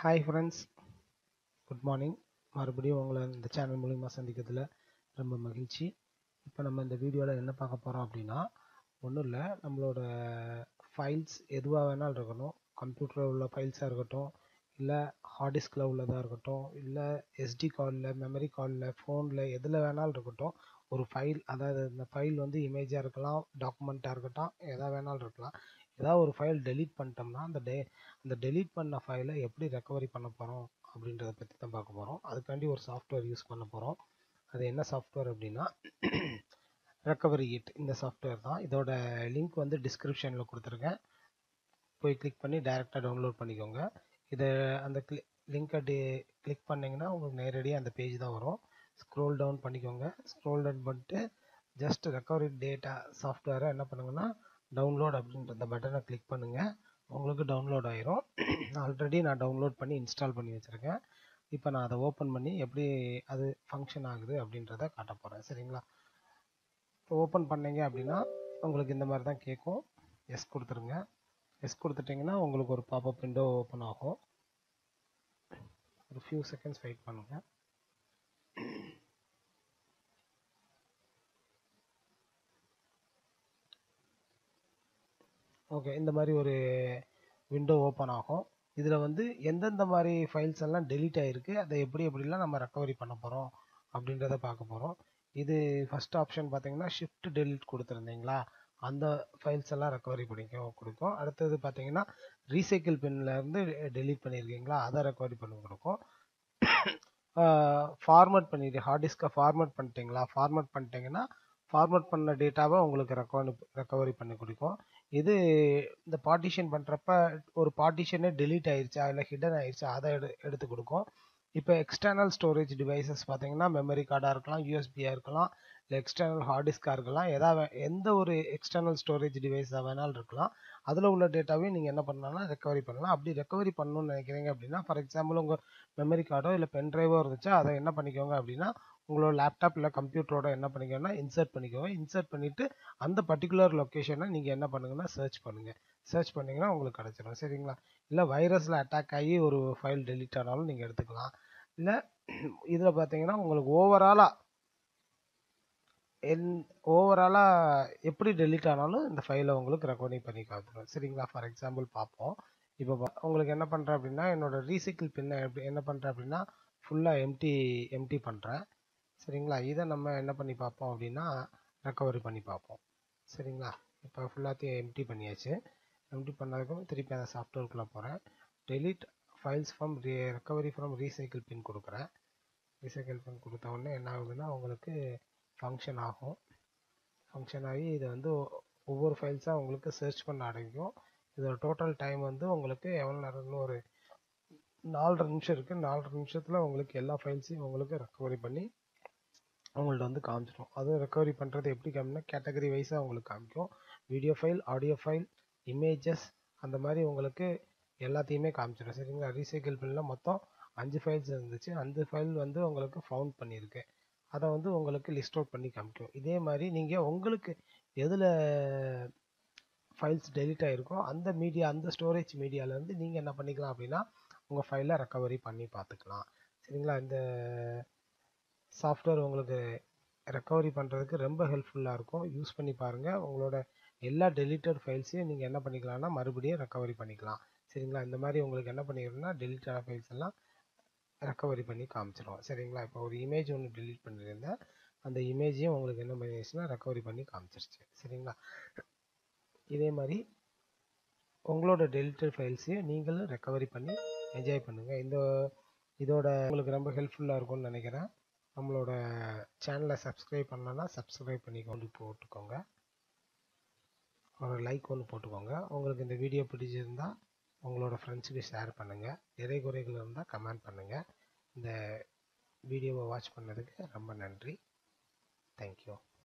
hi friends good morning மறுபடியும் உங்களை இந்த சேனல் மூலிமா சந்திக்கிறதுல ரொம்ப மகிழ்ச்சி இப்போ நம்ம இந்த வீடியோவில் என்ன பார்க்க போகிறோம் அப்படின்னா ஒன்றும் இல்லை நம்மளோட ஃபைல்ஸ் எதுவாக வேணாலும் இருக்கணும் கம்ப்யூட்டரில் உள்ள ஃபைல்ஸாக இருக்கட்டும் இல்லை ஹார்ட் டிஸ்கில் உள்ளதாக இருக்கட்டும் இல்லை எஸ்டி கார்டில் மெமரி கார்டில் ஃபோனில் எதில் வேணாலும் இருக்கட்டும் ஒரு ஃபைல் அதாவது இந்த ஃபைல் வந்து இமேஜாக இருக்கலாம் டாக்குமெண்ட்டாக இருக்கட்டும் எதாக வேணாலும் இருக்கலாம் ஏதாவது ஒரு ஃபைல் டெலீட் பண்ணிட்டோம்னா அந்த டே அந்த டெலீட் பண்ண ஃபைலை எப்படி ரெக்கவரி பண்ண போகிறோம் அப்படின்றத பற்றி தான் பார்க்க போகிறோம் அதுக்காண்டி ஒரு சாஃப்ட்வேர் யூஸ் பண்ண போகிறோம் அது என்ன சாஃப்ட்வேர் அப்படின்னா ரெக்கவரி இட் இந்த சாஃப்ட்வேர் தான் இதோட லிங்க் வந்து டிஸ்கிரிப்ஷனில் கொடுத்துருக்கேன் போய் கிளிக் பண்ணி டைரெக்டாக டவுன்லோட் பண்ணிக்கோங்க இதை அந்த கிளி லிங்க்கை டி கிளிக் பண்ணிங்கன்னா உங்களுக்கு நேரடியாக அந்த பேஜ் தான் வரும் ஸ்க்ரோல் டவுன் பண்ணிக்கோங்க ஸ்க்ரோல் டவுன் பண்ணிட்டு ஜஸ்ட் ரெக்கவரி டேட்டா சாஃப்ட்வேரை என்ன பண்ணுங்கன்னா டவுன்லோட் அப்படின்ற அந்த பட்டனை கிளிக் பண்ணுங்கள் உங்களுக்கு டவுன்லோட் ஆயிரும் ஆல்ரெடி நான் டவுன்லோட் பண்ணி இன்ஸ்டால் பண்ணி வச்சுருக்கேன் இப்போ நான் அதை ஓப்பன் பண்ணி எப்படி அது ஃபங்க்ஷன் ஆகுது அப்படின்றத காட்ட போகிறேன் சரிங்களா இப்போ ஓப்பன் பண்ணீங்க அப்படின்னா உங்களுக்கு இந்த மாதிரி தான் கேட்கும் எஸ் கொடுத்துருங்க எஸ் கொடுத்துட்டிங்கன்னா உங்களுக்கு ஒரு பாப்அப் விண்டோ ஓப்பன் ஆகும் ஒரு ஃபியூ செகண்ட்ஸ் வெயிட் பண்ணுங்கள் ஓகே இந்த மாதிரி ஒரு விண்டோ ஓப்பன் ஆகும் இதில் வந்து எந்தெந்த மாதிரி ஃபைல்ஸ் எல்லாம் டெலீட் ஆகிருக்கு அதை எப்படி எப்படிலாம் நம்ம ரெக்கவரி பண்ண போகிறோம் அப்படின்றத பார்க்க போகிறோம் இது ஃபஸ்ட் ஆப்ஷன் பார்த்தீங்கன்னா ஷிஃப்ட் டெலிட் கொடுத்துருந்தீங்களா அந்த ஃபைல்ஸ் எல்லாம் ரெக்கவரி பண்ணிக்க கொடுக்கும் அடுத்தது பார்த்தீங்கன்னா ரீசைக்கிள் இருந்து டெலீட் பண்ணியிருக்கீங்களா அதை ரெக்கவரி பண்ணி கொடுக்கும் ஃபார்மேட் பண்ணிட்டு ஹார்ட் டிஸ்கை ஃபார்மேட் பண்ணிட்டீங்களா ஃபார்மேட் பண்ணிட்டீங்கன்னா ஃபார்மேட் பண்ண டேட்டாவை உங்களுக்கு ரெக்கவரி ரெக்கவரி பண்ணி கொடுக்கும் இது இந்த பார்ட்டிஷன் பண்ணுறப்ப ஒரு பார்ட்டிஷனே டெலீட் ஆயிடுச்சா இல்லை ஹிடன் ஆயிடுச்சா அதை எடு எடுத்து கொடுக்கும் இப்போ எக்ஸ்டர்னல் ஸ்டோரேஜ் டிவைசஸ் பார்த்தீங்கன்னா மெமரி கார்டாக இருக்கலாம் யூஎஸ்பியாக இருக்கலாம் இல்லை எக்ஸ்டர்னல் ஹார்ட் டிஸ்காக இருக்கலாம் எதாவது எந்த ஒரு எக்ஸ்டர்னல் ஸ்டோரேஜ் டிவைஸாக வேணாலும் இருக்கலாம் அதில் உள்ள டேட்டாவையும் நீங்கள் என்ன பண்ணலாம்னா ரெக்கவரி பண்ணலாம் அப்படி ரெக்கவரி பண்ணணும்னு நினைக்கிறீங்க அப்படின்னா ஃபார் எக்ஸாம்பிள் உங்கள் மெமரி கார்டோ இல்லை பென் ட்ரைவோ இருந்துச்சா அதை என்ன பண்ணிக்கோங்க அப்படின்னா உங்களோட லேப்டாப் இல்லை கம்ப்யூட்டரோட என்ன பண்ணிக்கோங்கன்னா இன்சர்ட் பண்ணிக்கோங்க இன்சர்ட் பண்ணிவிட்டு அந்த பர்டிகுலர் லொக்கேஷனை நீங்கள் என்ன பண்ணுங்கன்னா சர்ச் பண்ணுங்கள் சர்ச் பண்ணிங்கன்னா உங்களுக்கு கிடச்சிடும் சரிங்களா இல்லை வைரஸில் அட்டாக் ஆகி ஒரு ஃபைல் டெலீட் ஆனாலும் நீங்கள் எடுத்துக்கலாம் இல்லை இதில் பார்த்தீங்கன்னா உங்களுக்கு ஓவராலாக என் ஓவராலாக எப்படி டெலீட் ஆனாலும் இந்த ஃபைலை உங்களுக்கு ரெக்கார்டிங் பண்ணி காத்துரும் சரிங்களா ஃபார் எக்ஸாம்பிள் பார்ப்போம் இப்போ உங்களுக்கு என்ன பண்ணுறேன் அப்படின்னா என்னோட ரீசைக்கிள் பின்னை எப்படி என்ன பண்ணுறேன் அப்படின்னா ஃபுல்லாக எம்டி எம்டி பண்ணுறேன் சரிங்களா இதை நம்ம என்ன பண்ணி பார்ப்போம் அப்படின்னா ரெக்கவரி பண்ணி பார்ப்போம் சரிங்களா இப்போ ஃபுல்லாத்தையும் எம்டி பண்ணியாச்சு எம்டி பண்ணதுக்கப்புறம் திருப்பி அந்த சாஃப்ட்வேர்க்குள்ளே போகிறேன் delete files from re recovery from recycle bin கொடுக்குறேன் ரீசைக்கிள் பின் கொடுத்த உடனே என்ன ஆகுதுன்னா உங்களுக்கு ஃபங்க்ஷன் ஆகும் ஃபங்க்ஷன் ஆகி இதை வந்து ஒவ்வொரு ஃபைல்ஸாக உங்களுக்கு சர்ச் பண்ண ஆரம்பிக்கும் இதோட டோட்டல் டைம் வந்து உங்களுக்கு எவ்வளோ நேரம்னு ஒரு நாலரை நிமிஷம் இருக்குது நாலரை நிமிஷத்தில் உங்களுக்கு எல்லா ஃபைல்ஸையும் உங்களுக்கு ரெக்கவரி பண்ணி அவங்கள்ட்ட வந்து காமிச்சிடும் அதுவும் ரெக்கவரி பண்ணுறது எப்படி காமினா கேட்டகரி வைஸாக உங்களுக்கு காமிக்கும் video file audio file images அந்த மாதிரி உங்களுக்கு எல்லாத்தையுமே காமிச்சிடும் சரிங்களா ரீசைக்கிள் பின்னில் மொத்தம் அஞ்சு ஃபைல்ஸ் இருந்துச்சு அந்த ஃபைல் வந்து உங்களுக்கு ஃபவுண்ட் பண்ணியிருக்கு அதை வந்து உங்களுக்கு லிஸ்ட் அவுட் பண்ணி காமிக்கும் இதே மாதிரி நீங்கள் உங்களுக்கு எதில் ஃபைல்ஸ் டெலிட் ஆகிருக்கோ அந்த மீடியா அந்த ஸ்டோரேஜ் மீடியாவிலேருந்து நீங்கள் என்ன பண்ணிக்கலாம் அப்படின்னா உங்கள் ஃபைலை ரெக்கவரி பண்ணி பார்த்துக்கலாம் சரிங்களா இந்த சாஃப்ட்வேர் உங்களுக்கு ரெக்கவரி பண்ணுறதுக்கு ரொம்ப ஹெல்ப்ஃபுல்லாக இருக்கும் யூஸ் பண்ணி பாருங்கள் உங்களோட எல்லா டெலிட்டட் ஃபைல்ஸையும் நீங்கள் என்ன பண்ணிக்கலாம்னா மறுபடியும் ரெக்கவரி பண்ணிக்கலாம் சரிங்களா இந்த மாதிரி உங்களுக்கு என்ன பண்ணிடும்னா டெலிட் ஆன ஃபைல்ஸ் எல்லாம் ரெக்கவரி பண்ணி காமிச்சிடும் சரிங்களா இப்போ ஒரு இமேஜ் ஒன்று டெலிட் பண்ணியிருந்தேன் அந்த இமேஜையும் உங்களுக்கு என்ன பண்ணிடுச்சுன்னா ரெக்கவரி பண்ணி காமிச்சிருச்சு சரிங்களா இதே மாதிரி உங்களோட டெலிட்டட் ஃபைல்ஸையும் நீங்களும் ரெக்கவரி பண்ணி என்ஜாய் பண்ணுங்கள் இந்த இதோட உங்களுக்கு ரொம்ப ஹெல்ப்ஃபுல்லாக இருக்கும்னு நினைக்கிறேன் நம்மளோட சேனலை சப்ஸ்கிரைப் பண்ணலன்னா சப்ஸ்கிரைப் பண்ணி கொண்டு போட்டுக்கோங்க ஒரு லைக் ஒன்று போட்டுக்கோங்க உங்களுக்கு இந்த வீடியோ பிடிச்சிருந்தா உங்களோட ஃப்ரெண்ட்ஸுக்கு ஷேர் பண்ணுங்கள் நிறை குறைகள் இருந்தால் கமெண்ட் பண்ணுங்கள் இந்த வீடியோவை வாட்ச் பண்ணதுக்கு ரொம்ப நன்றி தேங்க்யூ